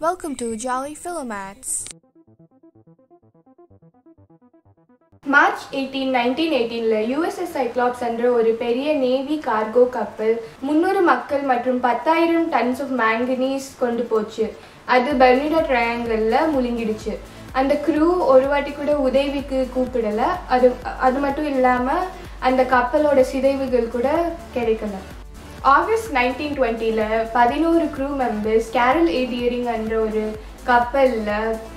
Welcome to Jolly Philomats. March eighteen nineteen எயிட்டீனில் USS Cyclops என்ற ஒரு பெரிய நேவி கார்கோ கப்பல் முந்நூறு மக்கள் மற்றும் பத்தாயிரம் டன்ஸ் ஆஃப் மேங்கனீஸ் கொண்டு போச்சு அது பெர்னிடா ட்ரையாங்கிளில் முழுங்கிடுச்சு அந்த க்ரூ ஒரு வாட்டி கூட உதவிக்கு கூப்பிடல அது அது மட்டும் இல்லாமல் அந்த கப்பலோட சிதைவுகள் கூட கிடைக்கல ஆகஸ்ட் நைன்டீன் டுவெண்ட்டியில் பதினோரு க்ரூ மெம்பர்ஸ் கேரல் ஏடியரிங் என்ற ஒரு கப்பலில்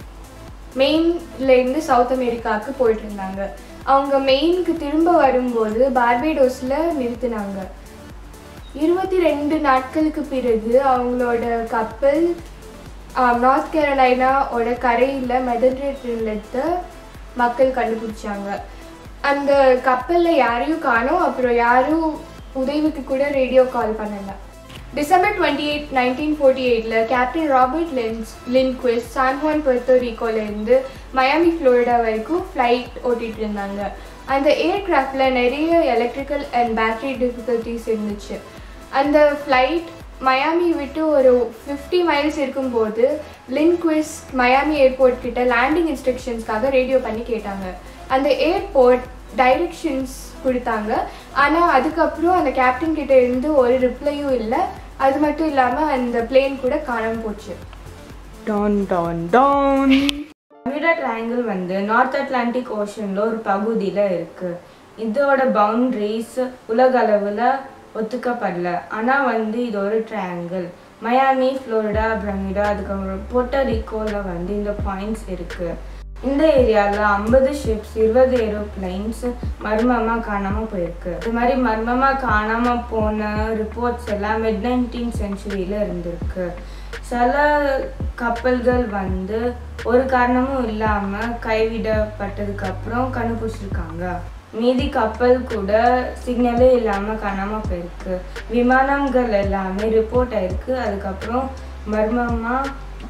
மெயின்லேருந்து சவுத் அமெரிக்காவுக்கு போயிட்டு இருந்தாங்க அவங்க மெயினுக்கு திரும்ப வரும்போது பார்பேடோஸில் நிறுத்தினாங்க இருபத்தி ரெண்டு நாட்களுக்கு பிறகு அவங்களோட கப்பல் நார்த் கேரளைனாவோட கரையில் மெதர்னேட்டத்தை மக்கள் கண்டுபிடிச்சாங்க அந்த கப்பலில் யாரையும் காணோம் அப்புறம் யாரும் உதவிக்கு கூட ரேடியோ கால் பண்ணல December twenty eight nineteen forty எயிட்டில் கேப்டன் ராபர்ட் லின்ஸ் லின்குவிஸ் சான்ஹான் பொர்த்தோ ரிகோலேருந்து மயாமி ஃப்ளோரிடா வரைக்கும் ஃப்ளைட் ஓட்டிகிட்டு இருந்தாங்க அந்த ஏர்கிராஃப்டில் நிறைய எலக்ட்ரிக்கல் அண்ட் பேட்டரி டிஃபிகல்ட்டிஸ் இருந்துச்சு அந்த ஃப்ளைட் மயாமி விட்டு ஒரு ஃபிஃப்டி மைல்ஸ் இருக்கும்போது லின்குவிஸ் மயாமி ஏர்போர்ட் கிட்ட லேண்டிங் இன்ஸ்ட்ரக்ஷன்ஸ்க்காக ரேடியோ பண்ணி கேட்டாங்க அந்த ஏர்போர்ட் டைரக்ஷன்ஸ் கொடுத்தாங்க ஆனால் அதுக்கப்புறம் அந்த கேப்டன் கிட்ட இருந்து ஒரு ரிப்ளையும் இல்லை அது மட்டும் இல்லாமல் அந்த பிளேன் கூட காணாமல் போச்சு டான் டான் டான் பர்மிடா ட்ரையாங்கிள் வந்து நார்த் அட்லாண்டிக் ஓஷனில் ஒரு பகுதியில் இருக்கு இதோட பவுண்ட்ரிஸ் உலக அளவில் ஒத்துக்கப்படல ஆனால் வந்து இது ஒரு ட்ரையாங்கிள் மயாமி ஃப்ளோரிடா பிரமிடா அதுக்கப்புறம் போட்டரிக்கோவில் வந்து இந்த பாயிண்ட்ஸ் இருக்கு இந்த ஏரியாவில் ஐம்பது ஷிப்ஸ் இருபது ஏரோப்ளைன்ஸ் மர்மமாக காணாமல் போயிருக்கு இது மாதிரி மர்மமாக காணாமல் போன ரிப்போர்ட்ஸ் எல்லாம் மிட் நைன்டீன் சென்ச்சுரியில் இருந்திருக்கு சில கப்பல்கள் வந்து ஒரு காரணமும் இல்லாமல் கைவிடப்பட்டதுக்கு அப்புறம் கண்டுபிடிச்சிருக்காங்க மீதி கப்பல் கூட சிக்னலே இல்லாமல் காணாமல் போயிருக்கு விமானங்கள் எல்லாமே ரிப்போர்ட் ஆயிருக்கு அதுக்கப்புறம் மர்மமாக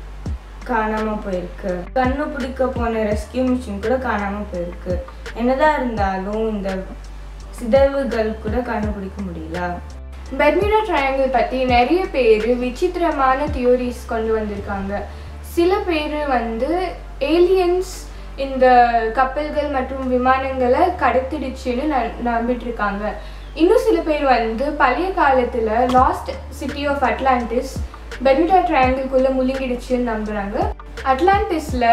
காணாமல் போயிருக்கு கண்டுபிடிக்க போன ரெஸ்கியூ மிஷின் கூட காணாமல் போயிருக்கு என்னதான் இருந்தாலும் இந்த சிதைவுகள் கூட கண்டுபிடிக்க முடியல பெர்மிடா ட்ரையாங்கிள் பற்றி நிறைய பேர் விசித்திரமான தியோரிஸ் கொண்டு வந்திருக்காங்க சில பேர் வந்து ஏலியன்ஸ் இந்த கப்பல்கள் மற்றும் விமானங்களை கடத்திடுச்சுன்னு ந- நம்பிட்டு இருக்காங்க இன்னும் சில பேர் வந்து பழைய காலத்தில் lost city of Atlantis Bermuda ட்ரையாங்கிள்குள்ளே முழுங்கிடுச்சுன்னு நம்புகிறாங்க அட்லாண்டிஸில்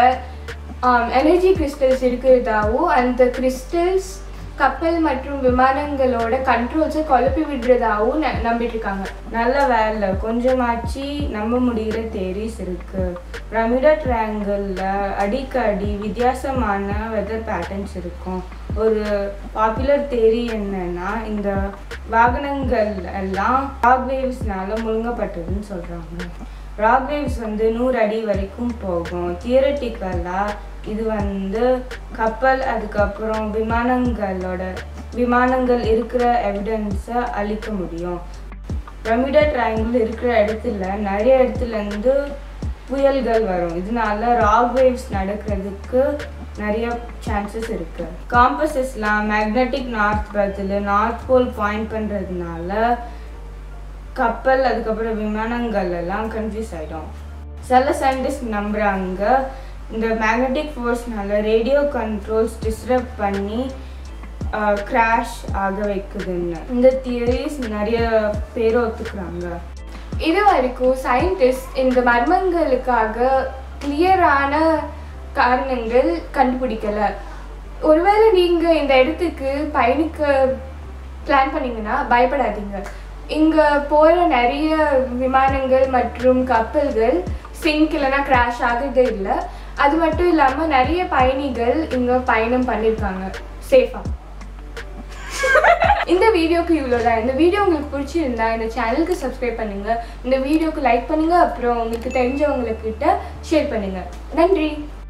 எனர்ஜி கிறிஸ்டல்ஸ் இருக்கிறதாவும் அந்த கிறிஸ்டல்ஸ் கப்பல் மற்றும் விமானங்களோட கண்ட்ரோல்ஸை குழப்பி விடுறதாவும் ந- நம்பிட்டு இருக்காங்க நல்ல வேலை கொஞ்சமாச்சு நம்ப முடிகிற தேரிஸ் இருக்கு ரமிடா ட்ரையாங்கிளில் அடிக்கடி வித்தியாசமான வெதர் பேட்டர்ன்ஸ் இருக்கும் ஒரு பாப்புலர் தேரி என்னன்னா இந்த வாகனங்கள் எல்லாம் ராக் வேவ்ஸ்னால முழுங்கப்பட்டதுன்னு சொல்கிறாங்க ராக் வேவ்ஸ் வந்து நூறு அடி வரைக்கும் போகும் தியரட்டிக்கலாக இது வந்து கப்பல் அதுக்கப்புறம் விமானங்களோட விமானங்கள் இருக்கிற எவிடன்ஸை அழிக்க முடியும் பிரமிடா ட்ரையாங்கிள் இருக்கிற இடத்துல நிறைய இடத்துல இருந்து புயல்கள் வரும் இதனால ராக் வேவ்ஸ் நடக்கிறதுக்கு நிறைய சான்சஸ் இருக்கு காம்பஸஸ்லாம் மேக்னெட்டிக் நார்த் பதில் நார்த் போல் பாயிண்ட் பண்ணுறதுனால கப்பல் அதுக்கப்புறம் விமானங்கள் எல்லாம் கன்ஃபியூஸ் ஆகிடும் சில சயின்டிஸ்ட் நம்புகிறாங்க இந்த மேக்னெட்டிக் ஃபோர்ஸ்னால ரேடியோ கண்ட்ரோல்ஸ் டிஸ்டர்ப் பண்ணி கிராஷ் ஆக வைக்குதுன்னு இந்த தியரிஸ் நிறைய பேர் ஒத்துக்கிறாங்க இது வரைக்கும் சயின்டிஸ்ட் இந்த மர்மங்களுக்காக கிளியரான காரணங்கள் கண்டுபிடிக்கல ஒருவேளை நீங்க இந்த இடத்துக்கு பயணிக்க பிளான் பண்ணீங்கன்னா பயப்படாதீங்க இங்க போற நிறைய விமானங்கள் மற்றும் கப்பல்கள் சிங்க் இல்லைன்னா கிராஷ் ஆகுறதே இல்லை அது மட்டும் இல்லாம நிறைய பயணிகள் இங்க பயணம் பண்ணியிருக்காங்க சேஃபா இந்த வீடியோக்கு இவ்வளோதான் இந்த வீடியோ உங்களுக்கு பிடிச்சிருந்தா இந்த சேனலுக்கு சப்ஸ்கிரைப் பண்ணுங்க இந்த வீடியோக்கு லைக் பண்ணுங்க அப்புறம் உங்களுக்கு தெரிஞ்சவங்கக்கிட்ட ஷேர் பண்ணுங்க நன்றி